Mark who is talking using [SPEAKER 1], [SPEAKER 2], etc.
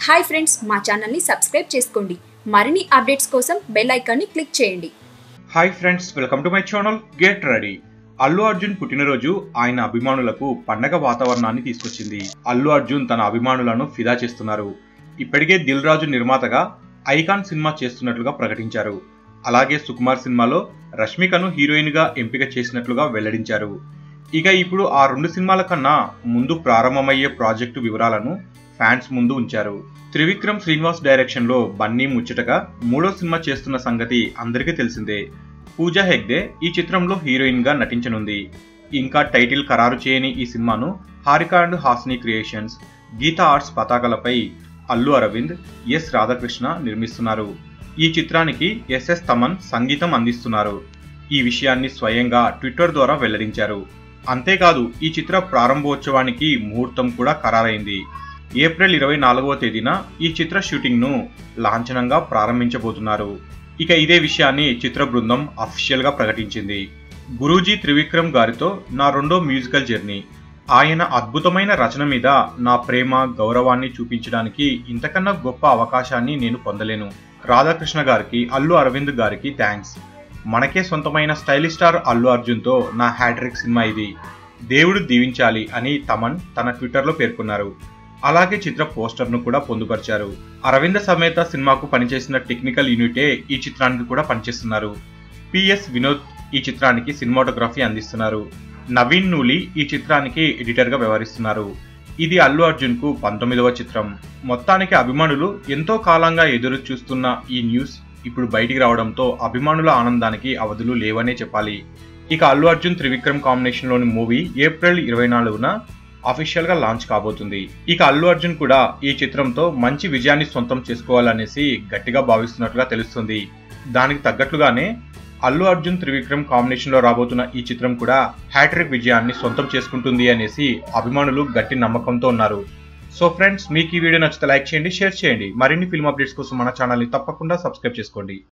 [SPEAKER 1] hi friends మా ఛానల్ని subscribe చేసుకోండి మరిన్ని అప్డేట్స్ కోసం బెల్ ఐకాన్ని క్లిక్ చేయండి
[SPEAKER 2] hi friends welcome to my channel get ready Allu Arjun పుట్టినరోజు ఆయన అభిమానులకు పండగ వాతావరణాన్ని తీసుకొచ్చింది అల్లు అర్జున్ తన అభిమానులను ఫిదా చేస్తున్నారు ఇప్పటికే దిల్ రాజు నిర్మాతగా ఐకాన్ సినిమా చేస్తున్నట్లుగా ప్రకటించారు అలాగే సుకుమార్ సినిమాలో రష్మికను హీరోయిన్ గా ఎంపిక చేసినట్లుగా వెల్లడించారు ఇక ఇప్పుడు ఆ రెండు సినిమాల కన్నా ముందు ప్రారంభమయ్యే ప్రాజెక్టు వివరాలను ఫ్యాన్స్ ముందు ఉంచారు త్రివిక్రమ్ శ్రీనివాస్ డైరెక్షన్ లో బన్నీ ముచ్చటగా మూడో సినిమా చేస్తున్న సంగతి అందరికీ తెలిసిందే పూజా హెగ్డే ఈ చిత్రంలో హీరోయిన్ గా నటించనుంది ఇంకా టైటిల్ ఖరారు చేయని ఈ సినిమాను Haarika and Haasine creations Geetha arts పతాకలపై అల్లు అరవింద్ ఎస్ రాధాకృష్ణ నిర్మిస్తున్నారు ఈ చిత్రానికి ఎస్ఎస్ తమన్ సంగీతం అందిస్తున్నారు ఈ విషయాన్ని స్వయంగా ట్విట్టర్ ద్వారా వెల్లడించారు అంతేకాదు ఈ చిత్ర ప్రారంభోత్సవానికి ముహూర్తం కూడా ఖరారైంది ఏప్రిల్ ఇరవై నాలుగవ తేదీన ఈ చిత్ర షూటింగ్ ను లాంఛనంగా ప్రారంభించబోతున్నారు ఇక ఇదే విషయాన్ని చిత్ర బృందం అఫీషియల్ గా ప్రకటించింది గురూజీ త్రివిక్రమ్ గారితో నా రెండో మ్యూజికల్ జర్నీ ఆయన అద్భుతమైన రచన మీద నా ప్రేమ గౌరవాన్ని చూపించడానికి ఇంతకన్నా గొప్ప అవకాశాన్ని నేను పొందలేను రాధాకృష్ణ గారికి అల్లు అరవింద్ గారికి థ్యాంక్స్ మనకే సొంతమైన స్టైలిష్ స్టార్ అల్లు అర్జున్తో నా హ్యాట్రిక్ సినిమా ఇది దేవుడు దీవించాలి అని తమన్ తన ట్విట్టర్లో పేర్కొన్నారు అలాగే చిత్ర పోస్టర్ను కూడా పొందుపరిచారు అరవింద సమేత సినిమాకు పనిచేసిన టెక్నికల్ యూనిటే ఈ చిత్రానికి కూడా పనిచేస్తున్నారు పిఎస్ వినోద్ ఈ చిత్రానికి సినిమాటోగ్రఫీ అందిస్తున్నారు నవీన్ నూలి ఈ చిత్రానికి ఎడిటర్గా వ్యవహరిస్తున్నారు ఇది అల్లు అర్జున్ కు పంతొమ్మిదవ చిత్రం మొత్తానికి అభిమానులు ఎంతో కాలంగా ఎదురు చూస్తున్న ఈ న్యూస్ ఇప్పుడు బయటికి రావడంతో అభిమానుల ఆనందానికి అవధులు లేవనే చెప్పాలి ఇక అల్లు అర్జున్ త్రివిక్రమ్ కాంబినేషన్ లోని మూవీ ఏప్రిల్ ఇరవై నాలుగున అఫీషియల్ గా లాంచ్ కాబోతుంది ఇక అల్లు అర్జున్ కూడా ఈ చిత్రంతో మంచి విజయాన్ని సొంతం చేసుకోవాలనేసి గట్టిగా భావిస్తున్నట్లుగా తెలుస్తుంది దానికి తగ్గట్లుగానే అల్లు అర్జున్ త్రివిక్రమ్ కాంబినేషన్ లో రాబోతున్న ఈ చిత్రం కూడా హ్యాట్రిక్ విజయాన్ని సొంతం చేసుకుంటుంది అనేసి అభిమానులు గట్టి నమ్మకంతో ఉన్నారు సో ఫ్రెండ్స్ మీకు ఈ వీడియో నచ్చితే లైక్ చేయండి షేర్ చేయండి మరిన్ని ఫిల్మ్ అప్డేట్స్ కోసం మన ఛానల్ని తప్పకుండా సబ్స్క్రైబ్ చేసుకోండి